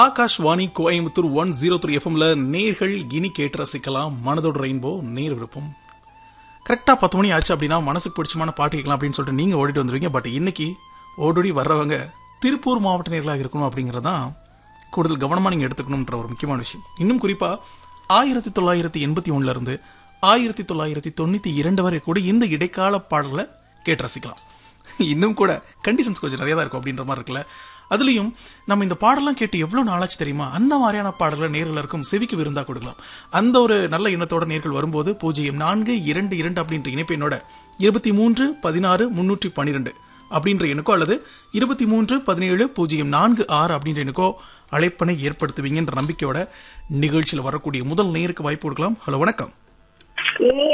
Akashvani Coimbatore one zero three எஃப்எம்ல நேர்கள் இனி கேட்டு ரசிக்கலாம் மனதோட ரெயின்போ நேர் விருப்பம் கரெக்டாக பத்து மணி ஆச்சு அப்படின்னா மனசுக்கு பிடிச்சமான பாட்டு கேட்கலாம் அப்படின்னு சொல்லிட்டு நீங்கள் ஓடிட்டு வந்துருவீங்க பட் இன்னைக்கு ஓடோடி வர்றவங்க திருப்பூர் மாவட்ட நேர்களாக இருக்கணும் அப்படிங்கிறது தான் கூடுதல் கவனமாக நீங்கள் எடுத்துக்கணுன்ற ஒரு முக்கியமான விஷயம் இன்னும் குறிப்பாக ஆயிரத்தி தொள்ளாயிரத்தி எண்பத்தி ஒன்றுல இருந்து ஆயிரத்தி தொள்ளாயிரத்தி தொண்ணூற்றி இரண்டு வரை கூட இந்த இடைக்கால பாடலை கேட்டு ரசிக்கலாம் இன்னும் கூட கண்டிஷன்ஸ் கொஞ்சம் நிறைய தான் இருக்கும் அப்படின்ற மாதிரி இருக்குல்ல அதுலயும் நம்ம இந்த பாடலாம் கேட்டு எவ்வளவு நாளாச்சு தெரியுமா அந்த மாதிரியான பாடல்களை நேர்களுக்கும் செவிக்கு விருந்தா கொடுக்கலாம் அந்த ஒரு நல்ல எண்ணத்தோட நேர்கள் வரும்போது பூஜ்ஜியம் நான்கு இரண்டு இரண்டு அப்படின்ற இணைப்பு என்னோட இருபத்தி மூன்று பதினாறு முன்னூற்றி பன்னிரெண்டு அப்படின்ற எண்ணுக்கோ அல்லது இருபத்தி மூன்று பதினேழு பூஜ்ஜியம் நான்கு ஆறு அப்படின்ற எண்ணுக்கோ அழைப்பனை ஏற்படுத்துவீங்கன்ற நம்பிக்கையோட நிகழ்ச்சியில் வரக்கூடிய முதல் நேருக்கு வாய்ப்பு கொடுக்கலாம் ஹலோ வணக்கம் இனிய